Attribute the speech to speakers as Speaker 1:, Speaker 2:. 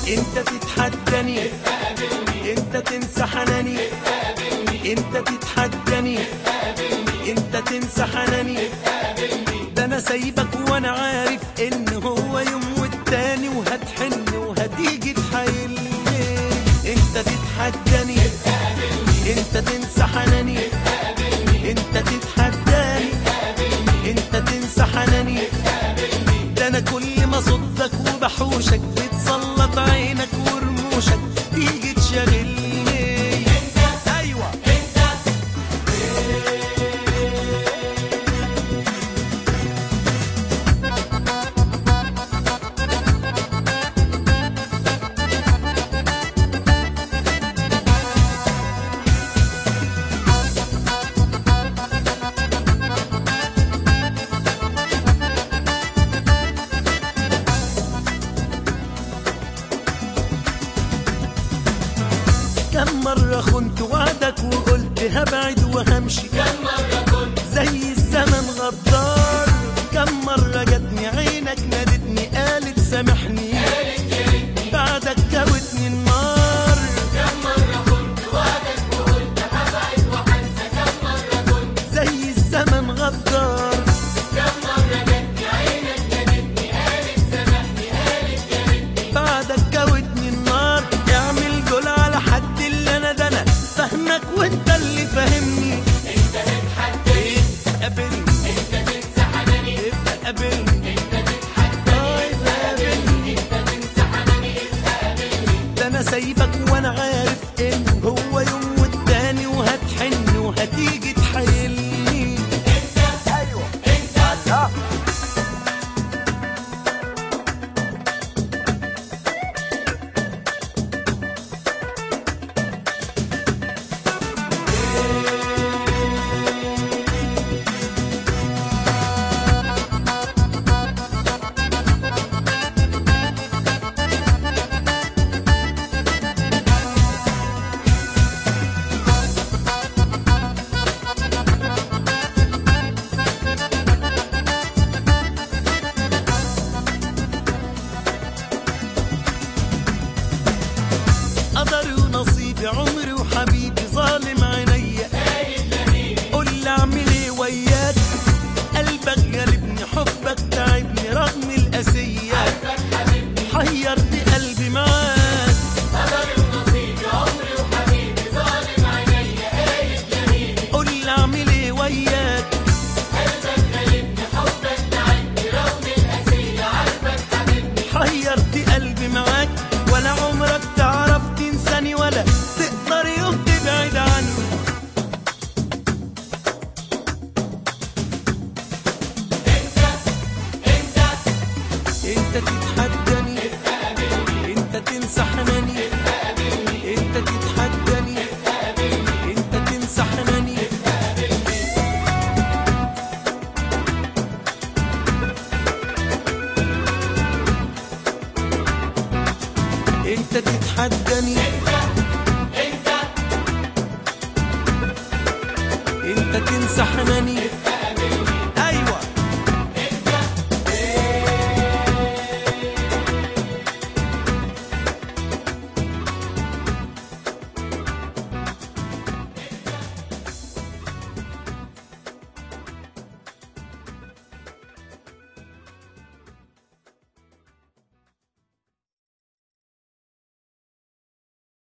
Speaker 1: انت تتحداني انت تنسى حناني انت تتحداني انت تنسى حناني ده انا سايبك وانا عارف ان هو يوم والتاني وهتحن وهتيجي تحايلني انت تتحداني انت تنسى حناني انت تتحداني انت تنسى حناني ده انا كل ما صدك وبحوشك بتسلط عينك ورموشك تيجي تشغلني ايوه كم مرة خنت وعدك وقلت هبعد وهمشي كم مرة كنت زي الزمن غدار كم مرة جاتني عينك نادتني قالت سامحني بعدك كوتني النار كم مرة كنت وعدك وقلت هبعد وهنسى كم مرة كنت زي الزمن غدار بعدك كوتني النار اعمل جول على حد اللي انا ده انا فاهمك وانت اللي فاهمني انت تتحدى قابلني انت تنسى حناني ابقى قابلني انت تتحدى قابلني انت تنسى حناني ابقى قابلني ده انا سايبك وانا عارف ان هو يوم والتاني وهتحن وهتيجي تحايلني انت ايوه انت الله قدري ونصيبي عمري وحبيبي ظالم عينيا قول لي اعمل ايه وياك قلبك غالبني حبك تعبني رغم القاسية حيرت قلبي معاك قول لي اعمل ايه وياك حيرت قلبي معاك ولا عمرك تعرف تنساني ولا تقدر يوم تبعد عني انت تتحداني انت تنسى حناني انت تتحداني انت تنسى حناني انت تتحداني انت تنسى حناني